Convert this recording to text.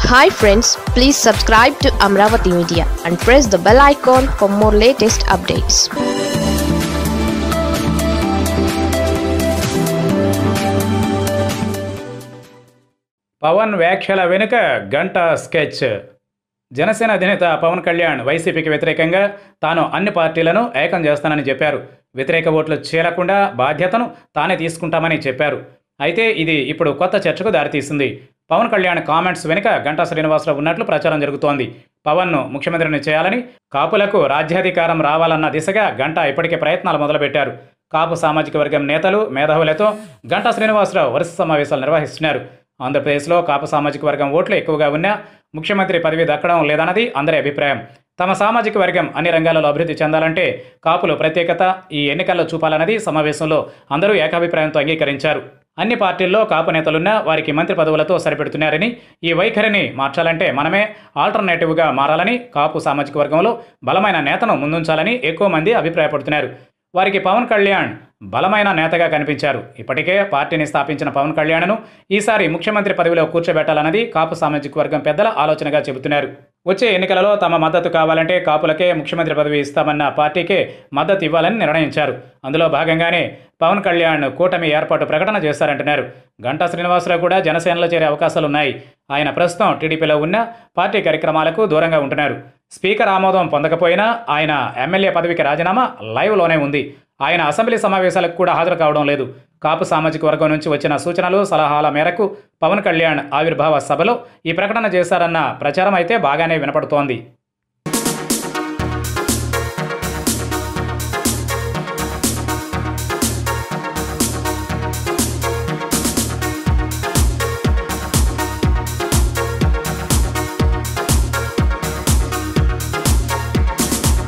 hi friends please subscribe to Amaravati media and press the bell icon for more latest updates Pawan వ్యాఖ్యల వెనుక గంట sketch Janasena అధినేత పవన్ కళ్యాణ్ వైసీపీకి వ్యతిరేకంగా తాను అన్ని పార్టీలను ఏకం చేస్తానని చెప్పారు వ్యతిరేక ఓట్లు చేరకుండా బాధ్యతను తానే తీసుకుంటామని చెప్పారు అయితే ఇది ఇప్పుడు కొత్త చర్చకు దారితీసింది పవన్ కళ్యాణ్ కామెంట్స్ వెనుక గంటా శ్రీనివాసరావు ఉన్నట్లు ప్రచారం జరుగుతోంది పవన్ను ముఖ్యమంత్రిని చేయాలని కాపులకు రాజ్యాధికారం రావాలన్న దిశగా గంటా ఇప్పటికే ప్రయత్నాలు మొదలుపెట్టారు కాపు సామాజిక వర్గం నేతలు మేధావులతో గంటా శ్రీనివాసరావు వరుస సమావేశాలు నిర్వహిస్తున్నారు ఆంధ్రప్రదేశ్లో కాపు సామాజిక వర్గం ఓట్లు ఎక్కువగా ఉన్నా ముఖ్యమంత్రి పదవి దక్కడం లేదన్నది అందరి అభిప్రాయం తమ సామాజిక వర్గం అన్ని రంగాలలో అభివృద్ధి చెందాలంటే కాపులు ప్రత్యేకత ఈ ఎన్నికల్లో చూపాలన్నది సమావేశంలో అందరూ ఏకాభిప్రాయంతో అంగీకరించారు అన్ని పార్టీల్లో కాపు నేతలున్నా వారికి మంత్రి పదవులతో సరిపెడుతున్నారని ఈ వైఖరిని మార్చాలంటే మనమే ఆల్టర్నేటివ్గా మారాలని కాపు సామాజిక వర్గంలో బలమైన నేతను ముందుంచాలని ఎక్కువ మంది అభిప్రాయపడుతున్నారు వారికి పవన్ కళ్యాణ్ బలమైన నేతగా కనిపించారు ఇప్పటికే పార్టీని స్థాపించిన పవన్ కళ్యాణ్ను ఈసారి ముఖ్యమంత్రి పదవిలో కూర్చోబెట్టాలన్నది కాపు సామాజిక వర్గం పెద్దల ఆలోచనగా చెబుతున్నారు వచ్చే ఎన్నికలలో తమ మద్దతు కావాలంటే కాపులకే ముఖ్యమంత్రి పదవి ఇస్తామన్న పార్టీకే మద్దతు ఇవ్వాలని నిర్ణయించారు అందులో భాగంగానే పవన్ కళ్యాణ్ కూటమి ఏర్పాటు ప్రకటన చేశారంటున్నారు గంటా శ్రీనివాసరావు కూడా జనసేనలో చేరే అవకాశాలున్నాయి ఆయన ప్రస్తుతం టీడీపీలో ఉన్న పార్టీ కార్యక్రమాలకు దూరంగా ఉంటున్నారు స్పీకర్ ఆమోదం పొందకపోయినా ఆయన ఎమ్మెల్యే పదవికి రాజీనామా లైవ్లోనే ఉంది ఆయన అసెంబ్లీ సమావేశాలకు కూడా హాజరు కావడం లేదు కాపు సామాజిక వర్గం నుంచి వచ్చిన సూచనలు సలహాల మేరకు పవన్ కళ్యాణ్ ఆవిర్భావ సభలో ఈ ప్రకటన చేశారన్న ప్రచారం అయితే బాగానే వినపడుతోంది